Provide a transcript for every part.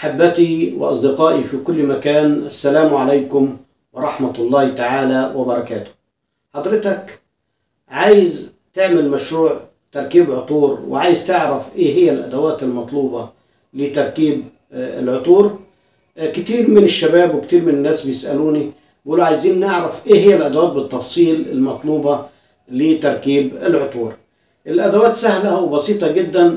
أحبتي وأصدقائي في كل مكان السلام عليكم ورحمة الله تعالى وبركاته حضرتك عايز تعمل مشروع تركيب عطور وعايز تعرف ايه هي الادوات المطلوبة لتركيب آه، العطور آه، كتير من الشباب وكتير من الناس بيسألوني بيقولوا عايزين نعرف ايه هي الادوات بالتفصيل المطلوبة لتركيب العطور الادوات سهلة وبسيطة جدا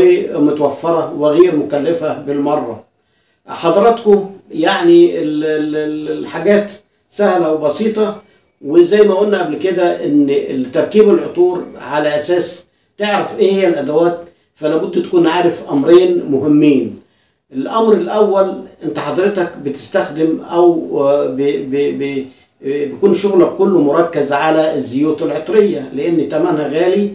ومتوفرة وغير مكلفة بالمرة حضراتكم يعني ال- ال- ال- الحاجات سهلة وبسيطة وزي ما قلنا قبل كده ان تركيب العطور على اساس تعرف ايه هي الادوات فلا بد تكون عارف امرين مهمين الامر الاول انت حضرتك بتستخدم او آه، ب ب ب بيكون شغلك كله مركز على الزيوت العطريه لان ثمنها غالي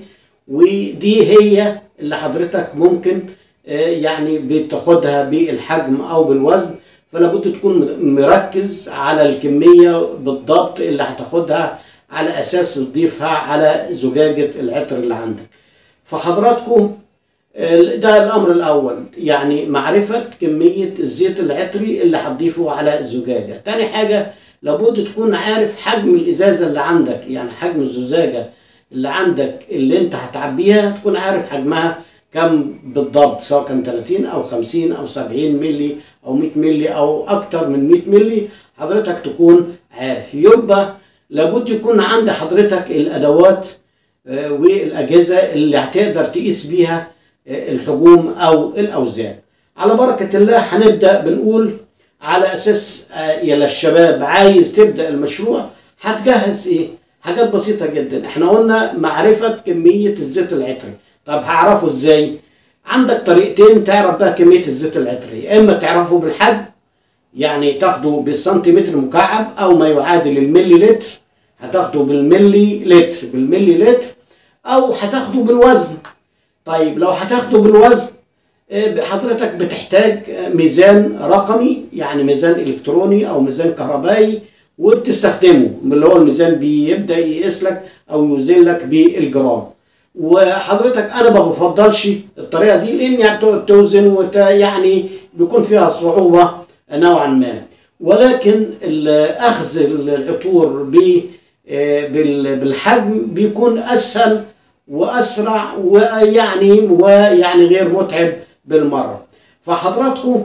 ودي هي اللي حضرتك ممكن آه، يعني بتاخدها بالحجم او بالوزن فلا بد تكون مركز على الكميه بالضبط اللي هتاخدها على اساس تضيفها على زجاجه العطر اللي عندك فحضراتكم ده الامر الاول يعني معرفه كميه الزيت العطري اللي هتضيفه على الزجاجه تاني حاجه لابد تكون عارف حجم الازازه اللي عندك يعني حجم الزجاجه اللي عندك اللي انت هتعبيها تكون عارف حجمها كم بالضبط سواء كان 30 او 50 او 70 ملي او 100 ملي او اكتر من 100 ملي حضرتك تكون عارف يبقى لابد يكون عند حضرتك الادوات آه، والاجهزه اللي هتقدر تقيس بيها آه، الحجوم او الاوزان على بركه الله هنبدا بنقول على اساس آه، يا للشباب عايز تبدا المشروع هتجهز ايه حاجات بسيطه جدا احنا قلنا معرفه كميه الزيت العطري طب هعرفه ازاي عندك طريقتين تعرف بقى كميه الزيت العطري يا اما تعرفه بالحجم يعني تاخده بالسنتيمتر مكعب او ما يعادل الملي لتر هتاخده بالملي لتر بالملي لتر او هتاخده بالوزن طيب لو هتاخده بالوزن آه، حضرتك بتحتاج آه، ميزان رقمي يعني ميزان الكتروني او ميزان كهربائي وبتستخدمه اللي هو الميزان بيبدا يقيس لك او يوزن لك بالجرام وحضرتك انا ما بفضلش الطريقه دي لان يعني بتقعد توزن وت يعني بيكون فيها صعوبه نوعا ما ولكن ال- اخذ العطور ب آه، بال- بالحجم بيكون اسهل واسرع ويعني ويعني غير متعب بالمره فحضراتكم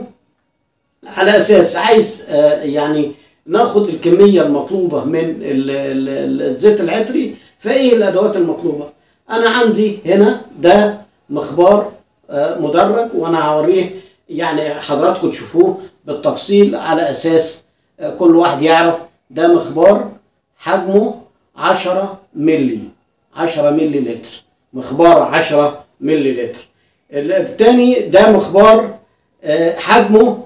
على اساس عايز آه، يعني ناخد الكميه المطلوبه من ال- ال- ال- الزيت العطري فايه الادوات المطلوبه انا عندي هنا ده مخبار آه، مدرج وانا هوريه يعني حضراتكم تشوفوه بالتفصيل على اساس آه، كل واحد يعرف ده مخبار حجمه 10 ملي 10 ملي لتر مخبار 10 ملي لتر الثاني ده مخبار آه، حجمه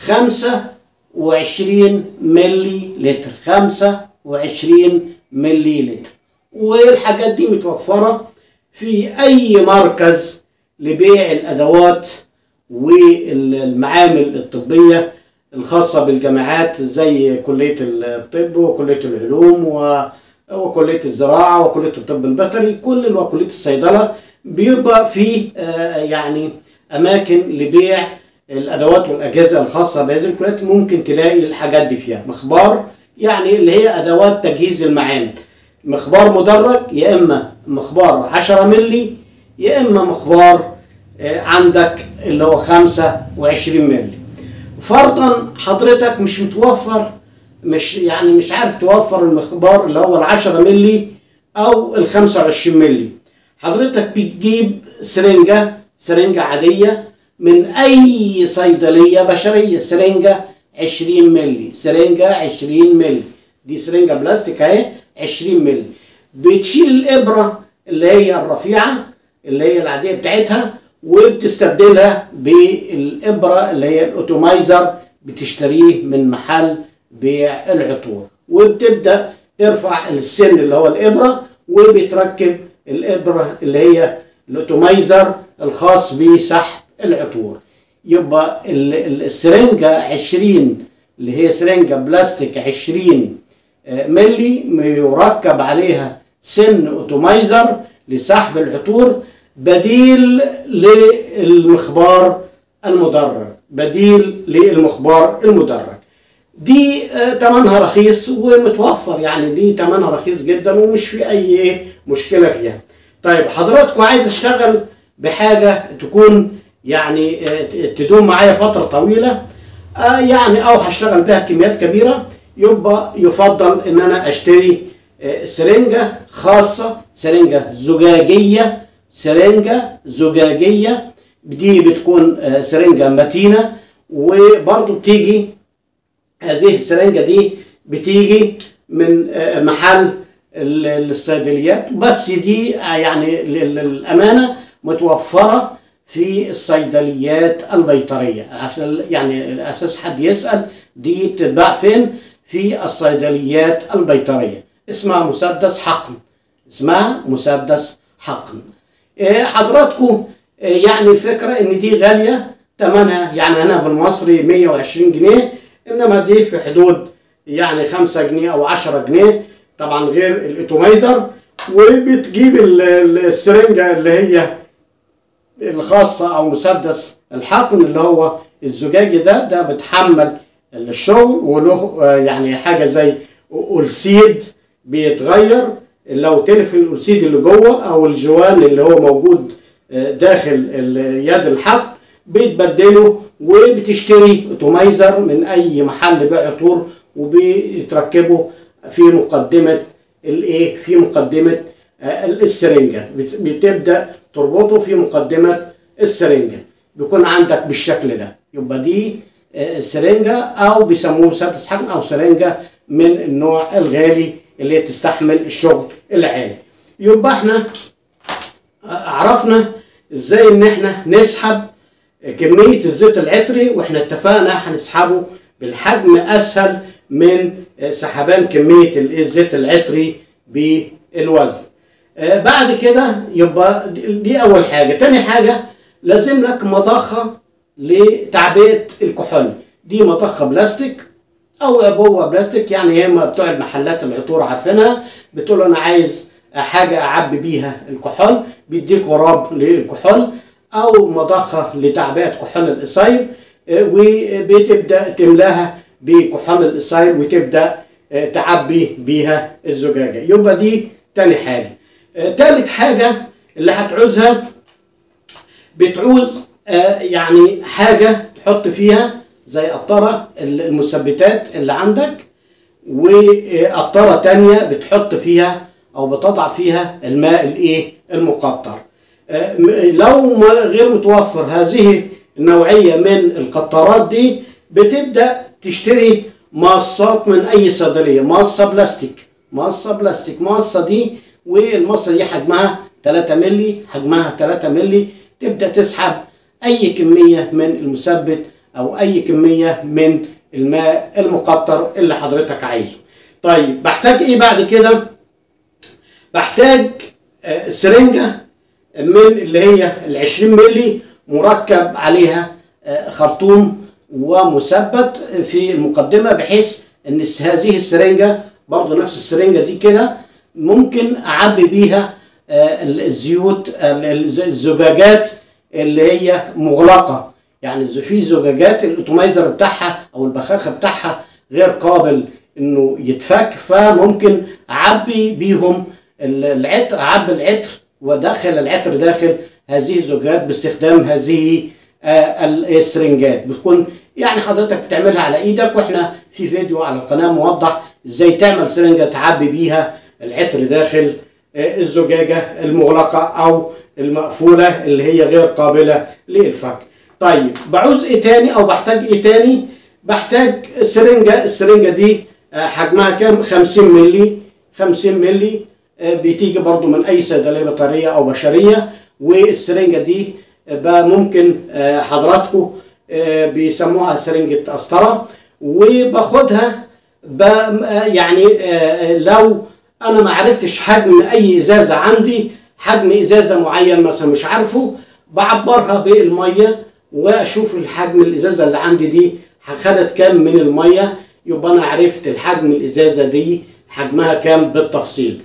25 ملي لتر 25 ملي لتر والحاجات دي متوفرة في أي مركز لبيع الأدوات والمعامل الطبية الخاصة بالجامعات زي كلية الطب وكلية العلوم و- وكلية الزراعة وكلية الطب البيطري كل اللي هو كلية الصيدلة بيبقى في آه، يعني أماكن لبيع الأدوات والأجهزة الخاصة بهذه الكليات ممكن تلاقي الحاجات دي فيها مخبار يعني اللي هي أدوات تجهيز المعامل مخبار مدرج يا إما مخبار 10 ملي يا إما مخبار آه، عندك اللي هو 25 ملي فرضا حضرتك مش متوفر مش يعني مش عارف توفر المخبار اللي هو ال 10 ملي او ال 25 ملي حضرتك بتجيب سرنجة سرنجة عادية من اي صيدلية بشرية سرنجة 20 ملي سرنجة 20 ملي دي سرنجة بلاستيك اهي 20 ملي بتشيل الابرة اللي هي الرفيعة اللي هي العادية بتاعتها وبتستبدلها بالإبرة اللي هي الأوتومايزر بتشتريه من محل بيع العطور وبتبدأ ترفع السن اللي هو الإبرة وبتركب الإبرة اللي هي الأوتومايزر الخاص بسحب العطور يبقى ال- ال- السرنجة 20 اللي هي سرنجة بلاستيك 20 آه، ملي يركب عليها سن اوتومايزر لسحب العطور بديل للمخبار المدرج بديل للمخبار المدرج دي ثمنها رخيص ومتوفر يعني دي ثمنها رخيص جدا ومش في اي ايه مشكله فيها طيب حضراتكم عايز اشتغل بحاجه تكون يعني تدوم معايا فتره طويله يعني او هشتغل بها كميات كبيره يبقى يفضل ان انا اشتري سرنجه خاصه سرنجه زجاجيه سرنجه زجاجيه دي بتكون سرنجه متينه وبرضو بتيجي هذه السرنجه دي بتيجي من محل الصيدليات بس دي يعني للامانه متوفره في الصيدليات البيطريه عشان يعني اساس حد يسال دي بتتباع فين في الصيدليات البيطريه اسمها مسدس حقن اسمها مسدس حقن حضراتكم يعني الفكره ان دي غاليه ثمنها يعني انا بالمصري 120 جنيه انما دي في حدود يعني 5 جنيه او 10 جنيه طبعا غير الايتوميزر وبتجيب السرنجه اللي هي الخاصه او مسدس الحقن اللي هو الزجاجي ده ده بتحمل الشغل وله يعني حاجه زي اولسيد بيتغير لو تلف الاولسيد اللي جوه او الجوان اللي هو موجود داخل يد الحقن بتبدله وبتشتري اوتوميزر من اي محل بيع عطور وبيتركبه في مقدمه الايه في مقدمه السرنجه بتبدا تربطه في مقدمه السرنجه بيكون عندك بالشكل ده يبقى دي سرنجه او بيسموه مسدس حقن او سرنجه من النوع الغالي اللي تستحمل الشغل العالي يبقى احنا عرفنا ازاي ان احنا نسحب كمية الزيت العطري واحنا اتفقنا هنسحبه بالحجم اسهل من سحبان كمية الزيت العطري بالوزن بعد كده يبقى دي اول حاجة تاني حاجة لازم لك مضخة لتعبئة الكحول دي مضخة بلاستيك او عبوة بلاستيك يعني هم بتوع المحلات العطور عارفينها بتقول انا عايز حاجة اعبي بيها الكحول بيديك غراب للكحول او مضخه لتعبئه كحول القصير وبتبدا تملاها بكحول القصير وتبدا تعبي بيها الزجاجه يبقى دي تاني حاجه تالت حاجه اللي هتعوزها بتعوز يعني حاجه تحط فيها زي قطره المثبتات اللي عندك وقطره تانية بتحط فيها او بتضع فيها الماء الايه المقطر لو غير متوفر هذه النوعية من القطارات دي بتبدأ تشتري مصات من أي صيدلية مصة بلاستيك مصة بلاستيك مصة دي والمصة دي حجمها 3 ملي حجمها 3 ملي تبدأ تسحب أي كمية من المثبت أو أي كمية من الماء المقطر اللي حضرتك عايزه طيب بحتاج إيه بعد كده بحتاج سرنجة من اللي هي ال 20 ملي مركب عليها خرطوم ومثبت في المقدمه بحيث ان هذه السرنجه برضه نفس السرنجه دي كده ممكن اعبي بيها الزيوت الزجاجات اللي هي مغلقه يعني في زجاجات الاوتومايزر بتاعها او البخاخه بتاعها غير قابل انه يتفك فممكن اعبي بيهم العطر اعبي العطر ودخل العطر داخل هذه الزجاجات باستخدام هذه السرنجات بتكون يعني حضرتك بتعملها على ايدك واحنا في فيديو على القناه موضح ازاي تعمل سرنجه تعبي بيها العطر داخل الزجاجه المغلقه او المقفوله اللي هي غير قابله للفك. طيب بعوز ايه تاني او بحتاج ايه تاني؟ بحتاج سرنجه السرنجه دي حجمها كام؟ 50 مللي 50 مللي بتيجي برضو من اي صيدليه بطاريه او بشريه والسرنجه دي بقى ممكن حضراتكم بيسموها سرنجه قسطره وباخدها يعني لو انا ما عرفتش حجم اي ازازه عندي حجم ازازه معين مثلا مش عارفه بعبرها بالميه واشوف الحجم الازازه اللي عندي دي خدت كام من الميه يبقى انا عرفت الحجم الازازه دي حجمها كام بالتفصيل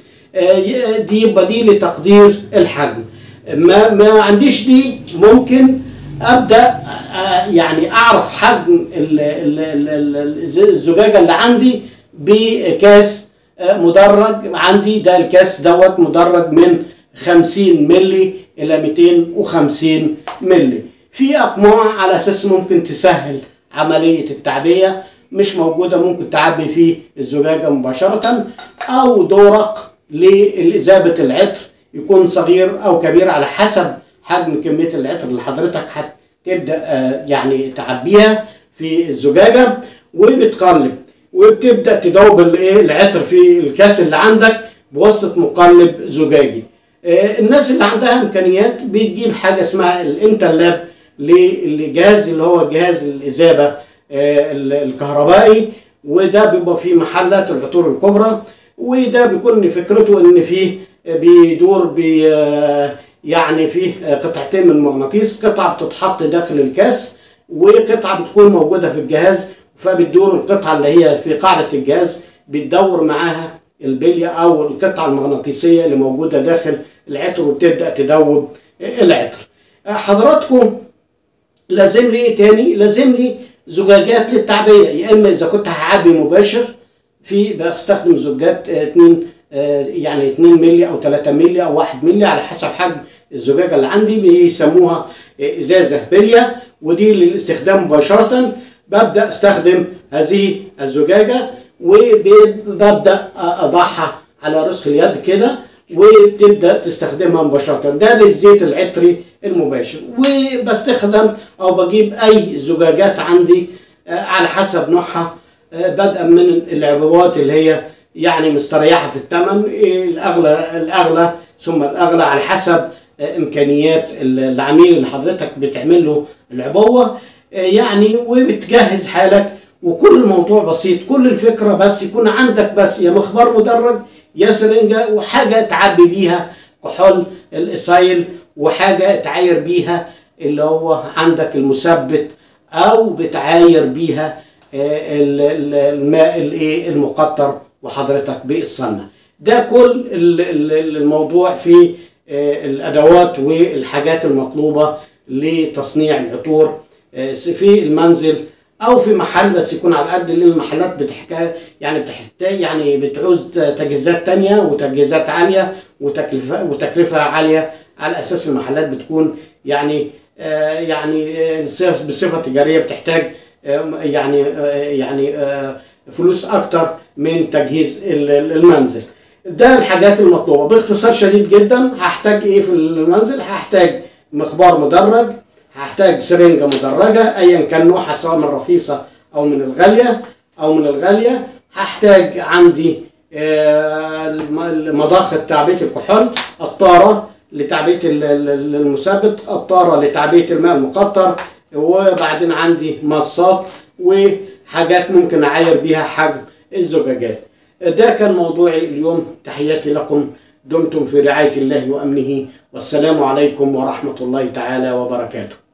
دي يبقى دي لتقدير الحجم ما ما عنديش دي ممكن ابدا آه، يعني اعرف حجم ال- ال- ال- ال- الز- الزجاجه اللي عندي بكاس آه، مدرج عندي ده الكاس دوت مدرج من 50 ملي الى 250 ملي في اقماع على اساس ممكن تسهل عمليه التعبئه مش موجوده ممكن تعبي فيه الزجاجه مباشره او دورق لإذابة العطر يكون صغير او كبير على حسب حجم كميه العطر اللي حضرتك هتبدا آه، يعني تعبيها في الزجاجه وبتقلب وبتبدا تدوب الايه العطر في الكاس اللي عندك بواسطه مقلب زجاجي آه، الناس اللي عندها امكانيات بتجيب حاجه اسمها الانترلاب للجهاز اللي هو جهاز الاذابه آه، ال- الكهربائي وده بيبقى في محلات العطور الكبرى وده بيكون فكرته ان فيه بيدور بي يعني فيه قطعتين من المغناطيس قطعه بتتحط داخل الكاس وقطعه بتكون موجوده في الجهاز فبتدور القطعه اللي هي في قاعده الجهاز بتدور معاها البليه او القطعه المغناطيسيه اللي موجوده داخل العطر وبتبدا تدوب العطر حضراتكم لازم لي ايه تاني لازم لي زجاجات للتعبئه يا اما اذا كنت هعبي مباشر في بستخدم زجاجات 2 يعني 2 مللي او 3 مللي او 1 مللي على حسب حجم الزجاجه اللي عندي بيسموها آه، ازازه بليه ودي للاستخدام مباشره ببدا استخدم هذه الزجاجه وببدا اضعها على رسخ اليد كده وتبدا تستخدمها مباشره ده للزيت العطري المباشر وبستخدم او بجيب اي زجاجات عندي آه، على حسب نوعها آه، بدءا من العبوات اللي هي يعني مستريحه في الثمن إيه الاغلى الاغلى ثم الاغلى على حسب آه، امكانيات العميل اللي حضرتك بتعمل له العبوه آه، يعني وبتجهز حالك وكل الموضوع بسيط كل الفكره بس يكون عندك بس يا مخبار مدرج يا سرنجه وحاجه تعبي بيها كحول الاسايل وحاجه تعاير بيها اللي هو عندك المثبت او بتعاير بيها آه، ال- ال- الماء الايه المقطر وحضرتك بالصنة ده كل ال- ال- الموضوع في آه، الادوات والحاجات المطلوبه لتصنيع العطور آه، في المنزل او في محل بس يكون على قد اللي المحلات بتحكي يعني بتحتاج يعني بتعوز تجهيزات تانية وتجهيزات عاليه وتكلفه وتكلفه عاليه على اساس المحلات بتكون يعني آه، يعني آه، بصفه تجاريه بتحتاج آه، يعني آه، يعني آه، فلوس اكتر من تجهيز ال- ال- المنزل ده الحاجات المطلوبه باختصار شديد جدا هحتاج ايه في المنزل هحتاج مخبار مدرج هحتاج سرنجه مدرجه ايا كان نوعها سواء من الرخيصه او من الغاليه او من الغاليه هحتاج عندي آه، الم- مضخه تعبئه الكحول الطاره لتعبئه ال- ال- المثبت الطاره لتعبئه الماء المقطر وبعدين عندي مصات وحاجات ممكن اعاير بيها حجم الزجاجات ده كان موضوعي اليوم تحياتي لكم دمتم في رعايه الله وامنه والسلام عليكم ورحمه الله تعالى وبركاته